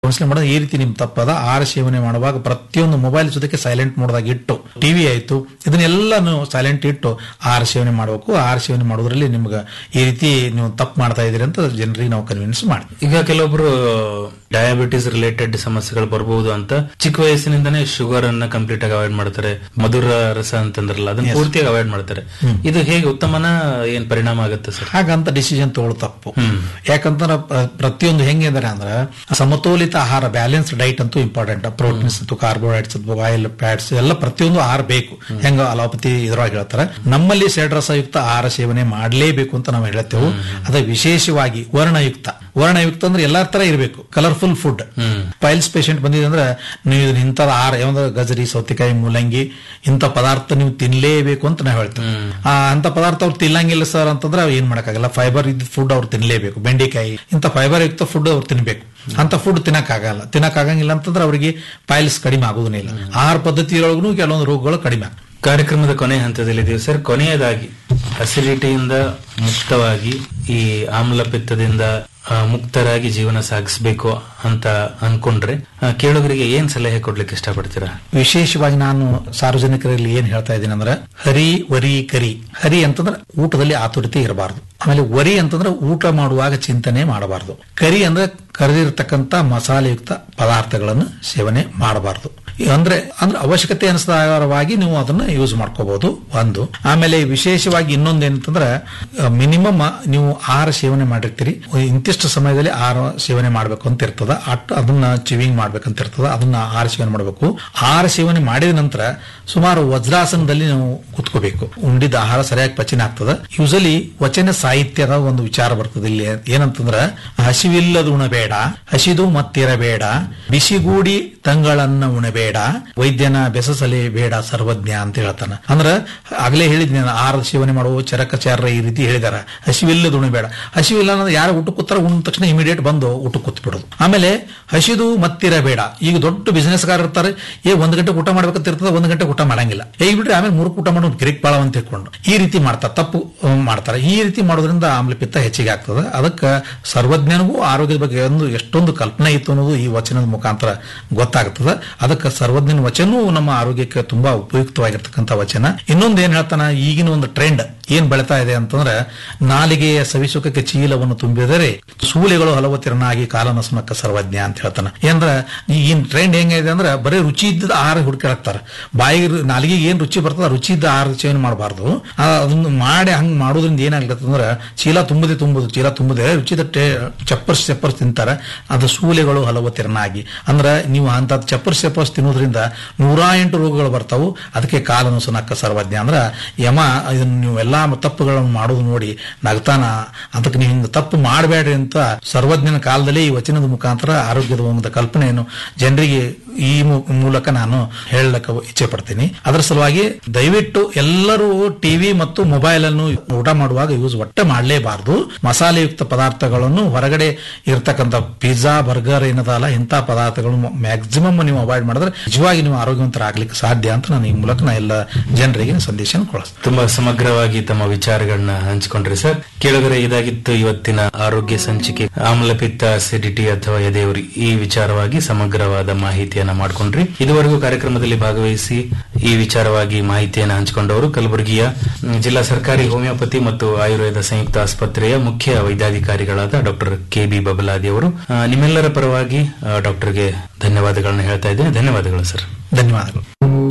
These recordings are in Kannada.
ಕೌನ್ಸಿಲಿಂಗ್ ಮಾಡೋದು ಈ ರೀತಿ ನಿಮ್ ತಪ್ಪದ ಆಹಾರ ಸೇವನೆ ಮಾಡುವಾಗ ಪ್ರತಿಯೊಂದು ಮೊಬೈಲ್ ಜೊತೆಗೆ ಸೈಲೆಂಟ್ ಮೋಡ್ದಾಗ ಇಟ್ಟು ಟಿವಿ ಆಯ್ತು ಇದನ್ನೆಲ್ಲಾನು ಸೈಲೆಂಟ್ ಇಟ್ಟು ಆಹಾರ ಸೇವನೆ ಮಾಡಬೇಕು ಆಹಾರ ಸೇವನೆ ಮಾಡೋದ್ರಲ್ಲಿ ನಿಮ್ಗೆ ಈ ರೀತಿ ನೀವು ತಪ್ಪು ಮಾಡ್ತಾ ಇದೀರಿ ಅಂತ ಜನರಿಗೆ ನಾವು ಕನ್ವಿನ್ಸ್ ಮಾಡ್ತೀವಿ ಈಗ ಕೆಲವೊಬ್ರು ಡಯಾಬಿಟಿಸ್ ರಿಲೇಟೆಡ್ ಸಮಸ್ಯೆಗಳು ಬರಬಹುದು ಅಂತ ಚಿಕ್ಕ ವಯಸ್ಸಿನಿಂದನೇ ಶುಗರ್ ಅನ್ನ ಕಂಪ್ಲೀಟ್ ಆಗಿ ಅವಾಯ್ಡ್ ಮಾಡ್ತಾರೆ ಮಧುರ ರಸ ಅಂತಂದ್ರಲ್ಲ ಅದನ್ನ ಪೂರ್ತಿಯಾಗಿ ಅವಾಯ್ಡ್ ಮಾಡ್ತಾರೆ ಇದು ಹೇಗೆ ಉತ್ತಮನ ಏನ್ ಪರಿಣಾಮ ಆಗುತ್ತೆ ಸರ್ ಹಾಗಂತ ಡಿಸಿಷನ್ ತಗೊಳ್ಳೋ ತಪ್ಪು ಯಾಕಂತಂದ್ರೆ ಪ್ರ- ಪ್ರತಿಯೊಂದು ಹೆಂಗೆ ಅಂದ್ರೆ ಅಂದ್ರೆ ಸಮತೋಲಿತ ಆಹಾರ ಬ್ಯಾಲೆನ್ಸ್ ಡೈಟ್ ಅಂತೂ ಇಂಪಾರ್ಟೆಂಟ್ ಪ್ರೋಟೀನ್ಸ್ ಮತ್ತು ಕಾರ್ಬೋಹೈಡ್ರೇಟ್ಸ್ ಆಯಿಲ್ ಫ್ಯಾಟ್ಸ್ ಎಲ್ಲ ಪ್ರತಿಯೊಂದು ಆಹಾರ ಬೇಕು ಹೆಂಗ ಅಲೋಪತಿ ಇದ್ರೊಳಗೆ ಹೇಳ್ತಾರೆ ನಮ್ಮಲ್ಲಿ ಷಡ್ರಸಯುಕ್ತ ಆಹಾರ ಸೇವನೆ ಮಾಡಲೇಬೇಕು ಅಂತ ನಾವು ಹೇಳ್ತೇವೆ ಅದ ವಿಶೇಷವಾಗಿ ವರ್ಣಯುಕ್ತ ವರ್ಣಯುಕ್ತ ಅಂದ್ರೆ ಎಲ್ಲಾರ ತರ ಇರಬೇಕು ಕಲರ್ಫುಲ್ ಫುಡ್ ಪೈಲ್ಸ್ ಪೇಷಂಟ್ ಬಂದಿದೆ ಅಂದ್ರೆ ನೀವು ಇದನ್ನ ಇಂಥ ಆಹಾರ ಯಾವ್ದು ಗಜರಿ ಸೌತೆಕಾಯಿ ಮೂಲಂಗಿ ಇಂಥ ಪದಾರ್ಥ ನೀವು ತಿನ್ಲೇಬೇಕು ಅಂತ ನಾವು ಹೇಳ್ತೇವೆ ಆ ಅಂತ ಪದಾರ್ಥ ಅವ್ರು ತಿನ್ನಂಗಿಲ್ಲ ಸರ್ ಅಂತಂದ್ರೆ ಅವ್ ಏನ್ ಮಾಡಕ್ಕಾಗಲ್ಲ ಫೈಬರ್ ಇದ್ದ ಫುಡ್ ಅವ್ರು ತಿನ್ಲೇಬೇಕು ಬೆಂಡೆಕಾಯಿ ಇಂಥ ಫೈಬರ್ ಯುಕ್ತ ಫುಡ್ ಅವ್ರು ತಿನ್ಬೇಕು ಅಂತ ಫುಡ್ ತಿನ್ನಕ್ಕಾಗಲ್ಲ ತಿನ್ನಕ್ಕಾಗಂಗಿಲ್ಲ ಅಂತಂದ್ರೆ ಅವರಿಗೆ ಪೈಲ್ಸ್ ಕಡಿಮೆ ಆಗುವುದೇ ಇಲ್ಲ ಆಹಾರ ಪದ್ಧತಿಯೊಳಗೂ ಕೆಲವೊಂದು ರೋಗಗಳು ಕಡಿಮೆ ಆಗ್ತವೆ. ಕಾರ್ಯಕ್ರಮದ ಕೊನೆ ಹಂತದಲ್ಲಿದ್ದೀವಿ ಸರ್ ಕೊನೆಯದಾಗಿ ಅಸಿಡಿಟಿಯಿಂದ ಮುಕ್ತವಾಗಿ ಈ ಆಮ್ಲಪಿತ್ತದಿಂದ ಆ, ಮುಕ್ತರಾಗಿ ಜೀವನ ಸಾಗಿಸಬೇಕು ಅಂತ ಅನ್ಕೊಂಡ್ರೆ ಆ, ಕೇಳುಗರಿಗೆ ಏನ್ ಸಲಹೆ ಕೊಡ್ಲಿಕ್ಕೆ ಇಷ್ಟಪಡ್ತೀರಾ ವಿಶೇಷವಾಗಿ ನಾನು ಸಾರ್ವಜನಿಕರಲ್ಲಿ ಏನ್ ಹೇಳ್ತಾ ಇದ್ದೀನಿ ಅಂದ್ರೆ ಹರಿ ವರಿ ಕರಿ ಹರಿ ಅಂತಂದ್ರೆ ಊಟದಲ್ಲಿ ಆತುರತೆ ಇರಬಾರದು ಆಮೇಲೆ ವರಿ ಅಂತಂದ್ರೆ ಊಟ ಮಾಡುವಾಗ ಚಿಂತನೆ ಮಾಡಬಾರದು ಕರಿ ಅಂದ್ರೆ ಕರೆದಿರ್ತಕ್ಕಂಥ ಮಸಾಲೆಯುಕ್ತ ಪದಾರ್ಥಗಳನ್ನು ಸೇವನೆ ಮಾಡಬಾರದು ಅಂದ್ರೆ ಅಂದ್ರೆ ಅವಶ್ಯಕತೆ ಅನುಸಾರವಾಗಿ ನೀವು ಅದನ್ನ ಯೂಸ್ ಮಾಡ್ಕೋಬಹುದು ಒಂದು ಆಮೇಲೆ ವಿಶೇಷವಾಗಿ ಇನ್ನೊಂದು ಏನಂತಂದ್ರೆ ಮಿನಿಮಮ್ ನೀವು ಆಹಾರ ಸೇವನೆ ಮಾಡಿರ್ತೀರಿ ಇಂತಿಷ್ಟು ಸಮಯದಲ್ಲಿ ಆಹಾರ ಸೇವನೆ ಮಾಡಬೇಕು ಅಂತ ಇರ್ತದ ಅಟ್ ಅದನ್ನ ಚಿವಿಂಗ್ ಮಾಡ್ಬೇಕಂತ ಇರ್ತದ ಅದನ್ನ ಆಹಾರ ಸೇವನೆ ಮಾಡಬೇಕು ಆಹಾರ ಸೇವನೆ ಮಾಡಿದ ನಂತರ ಸುಮಾರು ವಜ್ರಾಸನದಲ್ಲಿ ನಾವು ಕುತ್ಕೋಬೇಕು ಉಂಡಿದ ಆಹಾರ ಸರಿಯಾಗಿ ಪಚನ ಆಗ್ತದ ಯೂಸಲಿ ವಚನ ಸಾಹಿತ್ಯದ ಒಂದು ವಿಚಾರ ಬರ್ತದೆ ಇಲ್ಲಿ ಏನಂತಂದ್ರ ಹಸಿವಿಲ್ಲದ ಉಣಬೇಡ ಹಸಿದು ಮತ್ತಿರಬೇಡ ಬಿಸಿಗೂಡಿ ತಂಗಳನ್ನ ಉಣಬೇಡ ವೈದ್ಯನ ಬೆಸಸಲೆ ಬೇಡ ಸರ್ವಜ್ಞ ಅಂತ ಹೇಳ್ತಾನ ಅಂದ್ರ ಆಗ್ಲೇ ಹೇಳಿದ್ನಿ ನಾನು ಆಹಾರದ ಸೇವನೆ ಮಾಡುವ ಚರಕಚಾರ ಈ ರೀತಿ ಹೇಳಿದಾರ ಹಸಿವಿಲ್ಲದ ಉಣಬೇಡ ಹಸಿವಿಲ್ಲ ಅಂದ್ರೆ ಯಾರು ಊಟ ಕೂತಾರ ಉಣ್ಣ ತಕ್ಷಣ ಇಮಿಡಿಯೇಟ್ ಬಂದು ಊಟ ಕೂತ್ ಬಿಡೋದು ಆಮೇಲೆ ಹಸಿದು ಮತ್ತಿರಬೇಡ ಈಗ ದೊಡ್ಡ ಬಿಸಿನೆಸ್ಗಾರ ಇರ್ತಾರೆ ಏ ಒಂದ್ ಗಂಟೆ ಊಟ ಮಾಡ್ಬೇಕಂತ ಇರ್ತದೆ ಒಂದ್ ಗಂಟೆ ಊಟ ಮಾಡಂಗಿಲ್ಲ ಏ ಬಿಟ್ರೆ ಆಮೇಲೆ ಮೂರು ಊಟ ಮಾಡೋದು ಗಿರಿಕ್ ಬಾಳ ಅಂತ ತಿಳ್ಕೊಂಡು ಈ ರೀತಿ ಮಾಡ್ತಾರೆ ತಪ್ಪು ಅಹ್, ಮಾಡ್ತಾರೆ ಈ ರೀತಿ ಮಾಡೋದ್ರಿಂದ ಆಮ್ಲಪಿತ್ತ ಹೆಚ್ಚಿಗೆ ಆಗ್ತದೆ ಅದಕ್ಕೆ ಸರ್ವಜ್ಞನಿಗೂ ಆರೋಗ್ಯದ ಬಗ್ಗೆ ಒಂದು ಎಷ್ಟೊಂದು ಕಲ್ಪನೆ ಇತ್ತು ಅನ್ನೋದು ಈ ವಚನದ ಮುಖಾಂತರ ಗೊತ್ತಾಗ್ತದೆ ಅದಕ್ಕೆ ಸರ್ವಜ್ಞನ ವಚನವೂ ನಮ್ಮ ಆರೋಗ್ಯಕ್ಕೆ ತುಂಬಾ ಉಪಯುಕ್ತವಾಗಿರ್ತಕ್ಕಂಥ ವಚನ ಇನ್ನೊಂದು ಏನ್ ಹೇಳ್ತಾನ ಈಗಿನ ಒಂದು ಟ್ರೆಂಡ್ ಏನ್ ಬೆಳಿತಾ ಇದೆ ಅಂತಂದ್ರೆ ನಾಲಿಗೆಯ ಸವಿಸುಖಕ್ಕೆ ಚೀಲವನ್ನು ತುಂಬಿದರೆ ಸೂಳೆಗಳು ಹಲವತ್ತಿರನಾಗಿ ಕಾಲನಸುನಕ್ಕ ಸರ್ವಜ್ಞ ಅಂತ ಹೇಳ್ತಾನ ಏನ್ರ ಈಗಿನ ಟ್ರೆಂಡ್ ಹೆಂಗಿದೆ ಅಂದ್ರೆ ಬರೀ ರುಚಿ ಇದ್ದ ಆಹಾರ ಹುಡುಕಾಡ್ತಾರ ಬಾಯಿಗೆ ರು- ನಾಲಿಗೆಗೆ ಏನ್ ರುಚಿ ಬರ್ತದ ಆ ರುಚಿ ಇದ್ದ ಆಹಾರ ಸೇವನೆ ಮಾಡಬಾರ್ದು ಅದನ್ನು ಮಾಡಿ ಹಂಗ್ ಮಾಡೋದ್ರಿಂದ ಏನಾಗ್ಲತ್ತ ಅಂದ್ರೆ ಚೀಲ ತುಂಬದೆ ತುಂಬುದು ಚೀಲ ತುಂಬದೆ ರುಚಿದ ಚಪ್ಪರ್ಸ್ ಚಪ್ಪರ್ಸ್ ತಿಂತಾರೆ ಅದು ಸೂಲೆಗಳು ಹಲವತ್ತಿರನಾಗಿ ಅಂದ್ರೆ ನೀವು ಅಂತ ಚಪ್ಪರ್ಸ್ ಚಪ್ಪರ್ಸ್ ತಿನ್ನೋದ್ರಿಂದ ನೂರಾ ಎಂಟು ರೋಗಗಳು ಬರ್ತಾವು ಅದಕ್ಕೆ ಕಾಲನುಸನಕ್ಕ ಸರ್ವಜ್ಞ ಅಂದ್ರ ಯಮ ಇದನ್ನ ನೀವು ಎಲ್ಲಾ ತಪ್ಪುಗಳನ್ನು ಮಾಡೋದು ನೋಡಿ ನಗ್ತಾನ ಅದಕ್ಕೆ ನೀವು ಹಿಂಗ್ ತಪ್ಪು ಮಾಡಬೇಡ್ರಿ ಅಂತ ಸರ್ವಜ್ಞನ ಕಾಲದಲ್ಲಿ ಈ ವಚನದ ಮುಖಾಂತರ ಆರೋಗ್ಯದ ಒಂದು ಕಲ್ಪನೆಯನ್ನು ಜನರಿಗೆ ಈ ಮು- ಮೂಲಕ ನಾನು ಹೇಳಕ್ಕೆ ಇಚ್ಛೆ ಪಡ್ತೀನಿ ಅದರ ಸಲುವಾಗಿ ದಯವಿಟ್ಟು ಎಲ್ಲರೂ ಟಿವಿ ಮತ್ತು ಮೊಬೈಲ್ ಅನ್ನು ಊಟ ಮಾಡುವಾಗ ಯೂಸ್ ಒಟ್ಟೆ ಮಾಡಲೇಬಾರದು ಮಸಾಲೆಯುಕ್ತ ಪದಾರ್ಥಗಳನ್ನು ಹೊರಗಡೆ ಇರತಕ್ಕಂಥ ಪಿಜ್ಜಾ ಬರ್ಗರ್ ಏನದಲ್ಲ ಇಂಥ ಪದಾರ್ಥಗಳನ್ನು ಮ್ಯಾಕ್ಸಿಮಮ್ ನೀವು ಅವಾಯ್ಡ್ ಮಾಡಿದ್ರೆ ನಿಜವಾಗಿ ನೀವು ಆರೋಗ್ಯವಂತರಾಗ್ಲಿಕ್ಕೆ ಸಾಧ್ಯ ಅಂತ ನಾನು ಈ ಮೂಲಕ ನಾ ಎಲ್ಲ ಜನರಿಗೆ ಸಂದೇಶ ಕಳಿಸ್ತೇನೆ ತುಂಬಾ ಸಮಗ್ರವಾಗಿ ತಮ್ಮ ವಿಚಾರಗಳನ್ನ ಹಂಚಿಕೊಂಡ್ರಿ ಸರ್ ಕೇಳಿದರೆ ಇದಾಗಿತ್ತು ಇವತ್ತಿನ ಆರೋಗ್ಯ ಸಂಚಿಕೆ ಆಮ್ಲಪಿತ್ತ ಅಸಿಡಿಟಿ ಅಥವಾ ಎದೆಯುರಿ ಈ ವಿಚಾರವಾಗಿ ಸಮಗ್ರವಾದ ಮಾಹಿತಿಯನ್ನ ಮಾಡಿಕೊಂಡ್ರಿ ಇದುವರೆಗೂ ಕಾರ್ಯಕ್ರಮದಲ್ಲಿ ಭಾಗವಹಿಸಿ ಈ ವಿಚಾರವಾಗಿ ಮಾಹಿತಿಯನ್ನು ಹಂಚಿಕೊಂಡವರು ಕಲಬುರಗಿಯ ಮ್, ಜಿಲ್ಲಾ ಸರ್ಕಾರಿ ಹೋಮಿಯೋಪತಿ ಮತ್ತು ಆಯುರ್ವೇದ ಸಂಯುಕ್ತ ಆಸ್ಪತ್ರೆಯ ಮುಖ್ಯ ವೈದ್ಯಾಧಿಕಾರಿಗಳಾದ ಡಾಕ್ಟರ್ ಕೆ ಬಿ ಬಬಲಾದಿ ಅವರು ಆ, ನಿಮ್ಮೆಲ್ಲರ ಪರವಾಗಿ ಆ, ಡಾಕ್ಟರ್ಗೆ ಧನ್ಯವಾದಗಳನ್ನ ಹೇಳ್ತಾ ಇದ್ದೇನೆ ಧನ್ಯವಾದಗಳು ಸರ್ ಧನ್ಯವಾದಗಳು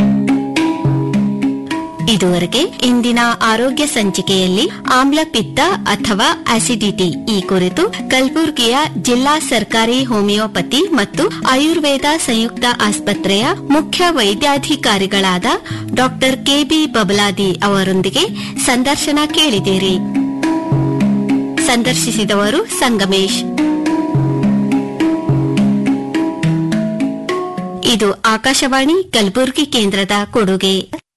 ಇದುವರೆಗೆ ಇಂದಿನ ಆರೋಗ್ಯ ಸಂಚಿಕೆಯಲ್ಲಿ ಆಮ್ಲಪಿತ್ತ ಅಥವಾ ಅಸಿಡಿಟಿ ಈ ಕುರಿತು ಕಲಬುರಗಿಯ ಜಿಲ್ಲಾ ಸರ್ಕಾರಿ ಹೋಮಿಯೋಪತಿ ಮತ್ತು ಆಯುರ್ವೇದ ಸಂಯುಕ್ತ ಆಸ್ಪತ್ರೆಯ ಮುಖ್ಯ ವೈದ್ಯಾಧಿಕಾರಿಗಳಾದ ಡಾಕ್ಟರ್ ಕೆಬಿ ಬಬಲಾದಿ ಅವರೊಂದಿಗೆ ಸಂದರ್ಶನ ಕೇಳಿದಿರಿ ಸಂದರ್ಶಿಸಿದವರು ಸಂಗಮೇಶ್ ಇದು ಆಕಾಶವಾಣಿ ಕಲಬುರಗಿ ಕೇಂದ್ರದ ಕೊಡುಗೆ